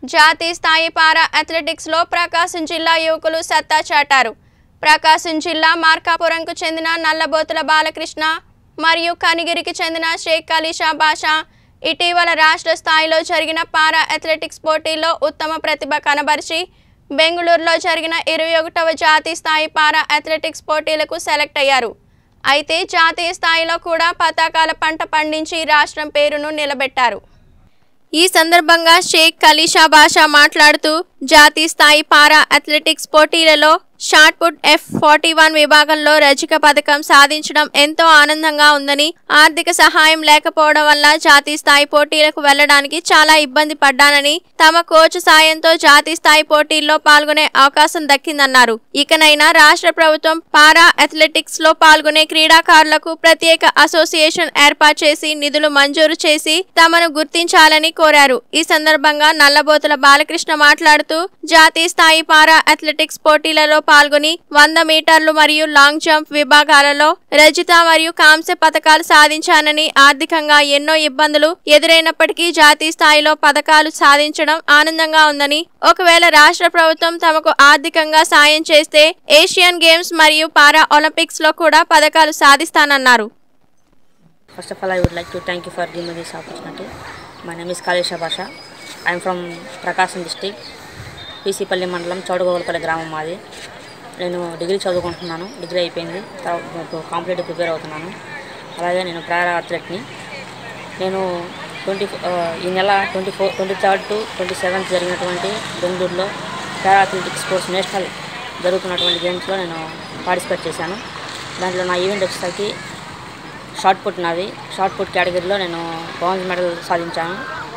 జాతీయ స్థాయి పారా అథ్లెటిక్స్లో ప్రకాశం జిల్లా యువకులు సత్తా చాటారు ప్రకాశం జిల్లా మార్కాపురంకు చెందిన నల్లబోతుల బాలకృష్ణ మరియు కనిగిరికి చెందిన షేక్ అలీషా బాషా ఇటీవల రాష్ట్ర స్థాయిలో జరిగిన పారా అథ్లెటిక్స్ పోటీల్లో ఉత్తమ ప్రతిభ కనబరిచి బెంగళూరులో జరిగిన ఇరవై ఒకటవ జాతీయ స్థాయి పారా అథ్లెటిక్స్ పోటీలకు సెలెక్ట్ అయ్యారు అయితే జాతీయ స్థాయిలో కూడా పతాకాల పంట పండించి రాష్ట్రం పేరును నిలబెట్టారు ఈ సందర్భంగా షేక్ ఖలీషా బాషా మాట్లాడుతూ జాతీయ స్థాయి పారా అథ్లెటిక్స్ పోటీలలో shot put F forty one విభాగంలో రజిక పథకం సాధించడం ఎంతో ఆనందంగా ఉందని ఆర్థిక సహాయం లేకపోవడం వల్ల జాతీయ స్థాయి పోటీలకు వెళ్లడానికి చాలా ఇబ్బంది పడ్డానని తమ కోచ్ సాయంతో జాతీయ స్థాయి పోటీల్లో పాల్గొనే అవకాశం దక్కిందన్నారు ఇకనైనా రాష్ట్ర ప్రభుత్వం పారా అథ్లెటిక్స్ లో పాల్గొనే క్రీడాకారులకు ప్రత్యేక అసోసియేషన్ ఏర్పాటు చేసి నిధులు మంజూరు చేసి తమను గుర్తించాలని కోరారు ఈ సందర్భంగా నల్లబోతుల బాలకృష్ణ మాట్లాడుతూ జాతీయ స్థాయి పారా అథ్లెటిక్స్ పోటీలలో పాల్గొని వంద మీటర్లు మరియు లాంగ్ జంప్ విభాగాలలో రజిత మరియు కాంస్య పథకాలు సాధించానని ఆర్థికంగా ఎన్నో ఇబ్బందులు ఎదురైనప్పటికీ జాతీయ స్థాయిలో పథకాలు సాధించడం ఆనందంగా ఉందని ఒకవేళ రాష్ట్ర ప్రభుత్వం తమకు ఆర్థికంగా సాయం చేస్తే ఏషియన్ గేమ్స్ మరియు పారా ఒలింపిక్స్ లో కూడా పథకాలు సాధిస్తానన్నారు First of all, I would like to thank you for giving me this opportunity. My name is Kalesha Basha. I am from Prakasam district PCPalli mandal Chowdagogulapalli గ్రామం మాది నేను డిగ్రీ చదువుకుంటున్నాను డిగ్రీ అయిపోయింది తర్వాత ఇప్పుడు కాంపిటేటివ్ ప్రిపేర్ అవుతున్నాను అలాగే నేను ప్రేరా అథ్లెట్ని నేను ట్వంటీ ఈ నెల twenty four twenty third to twenty seventh జరిగినటువంటి బెంగళూరులో పారా అథ్లెటిక్స్ స్పోర్ట్స్ నేషనల్ జరుగుతున్నటువంటి గేమ్స్లో నేను పార్టిసిపేట్ చేశాను దాంట్లో నా ఈవెంట్ వచ్చేసరికి షార్ట్ పుట్ నాది షార్ట్ పుట్ కేటగిరీలో నేను బ్రాంజ్ మెడల్ సాధించాను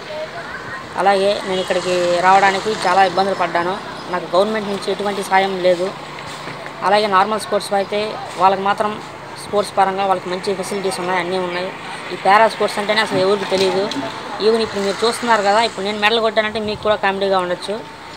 అలాగే నేను ఇక్కడికి రావడానికి చాలా ఇబ్బందులు పడ్డాను నాకు గవర్నమెంట్ నుంచి ఎటువంటి సాయం లేదు అలాగే నార్మల్ స్పోర్ట్స్ అయితే వాళ్ళకి మాత్రం స్పోర్ట్స్ పరంగా వాళ్ళకి మంచి ఫెసిలిటీస్ ఉన్నాయి అన్నీ ఉన్నాయి ఈ పారా స్పోర్ట్స్ అంటేనే అసలు ఎవరికి తెలియదు ఈవెన్ ఇప్పుడు మీరు చూస్తున్నారు కదా ఇప్పుడు నేను మెడల్ కొట్టానంటే మీకు కూడా కామెడీగా ఉండొచ్చు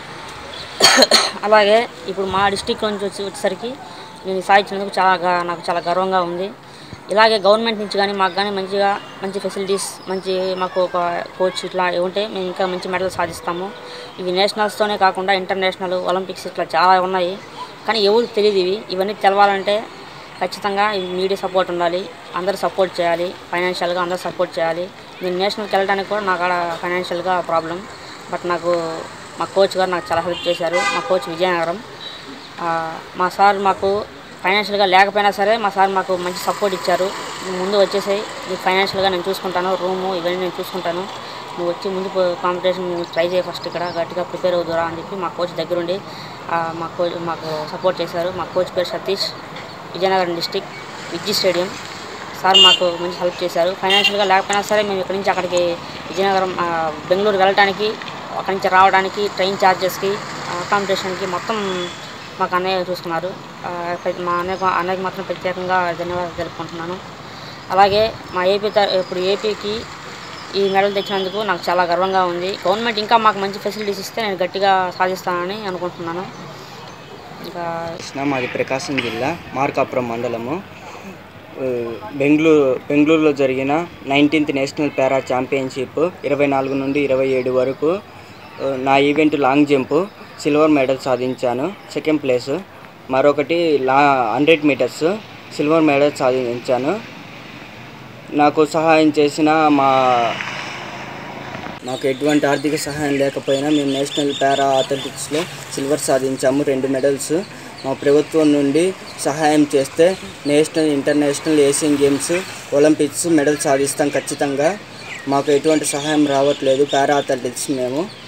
అలాగే ఇప్పుడు మా డిస్టిక్ నుంచి వచ్చి వచ్చేసరికి నేను సాధించినందుకు చాలా గా- నాకు చాలా గర్వంగా ఉంది ఇలాగే గవర్నమెంట్ నుంచి కానీ మాకు కానీ మంచిగా మంచి ఫెసిలిటీస్ మంచి మాకు ఒక కోచ్ ఇట్లా ఉంటే మేము ఇంకా మంచి మెడల్ సాధిస్తాము ఇవి నేషనల్స్తోనే కాకుండా ఇంటర్నేషనల్ ఒలింపిక్స్ ఇట్లా చాలా ఉన్నాయి కానీ ఎవరికి తెలియదు ఇవి ఇవన్నీ తెలవాలంటే ఖచ్చితంగా ఈ మీడియా సపోర్ట్ ఉండాలి అందరూ సపోర్ట్ చేయాలి ఫైనాన్షియల్గా అందరూ సపోర్ట్ చేయాలి నేను నేషనల్కి వెళ్ళడానికి కూడా నాకు ఆడ ఫైనాన్షియల్గా ప్రాబ్లం బట్ నాకు మా కోచ్ గారు నాకు చాలా హెల్ప్ చేశారు మా కోచ్ విజయనగరం ఆ, మా సార్ మాకు ఫైనాన్షియల్గా లేకపోయినా సరే మా సార్ మాకు మంచి సపోర్ట్ ఇచ్చారు నువ్వు ముందు వచ్చేసి నీకు ఫైనాన్షియల్గా నేను చూసుకుంటాను రూము ఇవన్నీ నేను చూసుకుంటాను నువ్వు వచ్చి ముందు కాంపిటీషన్ ట్రై చేయి ఫస్ట్ ఇక్కడ గట్టిగా ప్రిపేర్ అవుదురా అని చెప్పి మా కోచ్ దగ్గరుండి ఆ, మా కోచ్ మాకు సపోర్ట్ చేశారు మా కోచ్ పేరు Satish Vizianagaram district Vizzy stadium sir మాకు మంచి హెల్ప్ చేశారు ఫైనాన్షియల్గా లేకపోయినా సరే మేము ఇక్కడి నుంచి అక్కడికి విజయనగరం ఆ, బెంగళూరు వెళ్ళడానికి అక్కడి నుంచి రావడానికి ట్రైన్ ఛార్జెస్కి అకామిడేషన్కి మొత్తం మాకు అన్నయ్య చూసుకున్నారు ఆ, పె- మా అన్నయ్య అన్నయ్యకి మాత్రం ప్రత్యేకంగా ధన్యవాదాలు తెలుపుకుంటున్నాను అలాగే మా ఏపీ త- ఇప్పుడు ఏపీకి ఈ మెడల్ తెచ్చినందుకు నాకు చాలా గర్వంగా ఉంది గవర్నమెంట్ ఇంకా మాకు మంచి ఫెసిలిటీస్ ఇస్తే నేను గట్టిగా సాధిస్తానని అనుకుంటున్నాను ఇంకా కృష్ణ మాది ప్రకాశం జిల్లా మార్కాపురం మండలము ఆ, బెంగళూరు బెంగళూరులో జరిగిన నైన్టీన్త్ నేషనల్ పారా ఛాంపియన్షిప్ ఇరవై నాలుగు నుండి ఇరవై ఏడు వరకు ఆ, నా event long jump silver medal సాధించాను సెకండ్ ప్లేస్ మరొకటి లా హండ్రెడ్ మీటర్స్ సిల్వర్ మెడల్ సాధించాను నాకు సహాయం చేసిన మా నాకు ఎటువంటి ఆర్థిక సహాయం లేకపోయినా మేము నేషనల్ పారా అథ్లెటిక్స్లో సిల్వర్ సాధించాము రెండు మెడల్స్ మా ప్రభుత్వం నుండి సహాయం చేస్తే national international Asian Games Olympics medal సాధిస్తాం ఖచ్చితంగా మాకు ఎటువంటి సహాయం రావట్లేదు పారా అథ్లెటిక్స్ మేము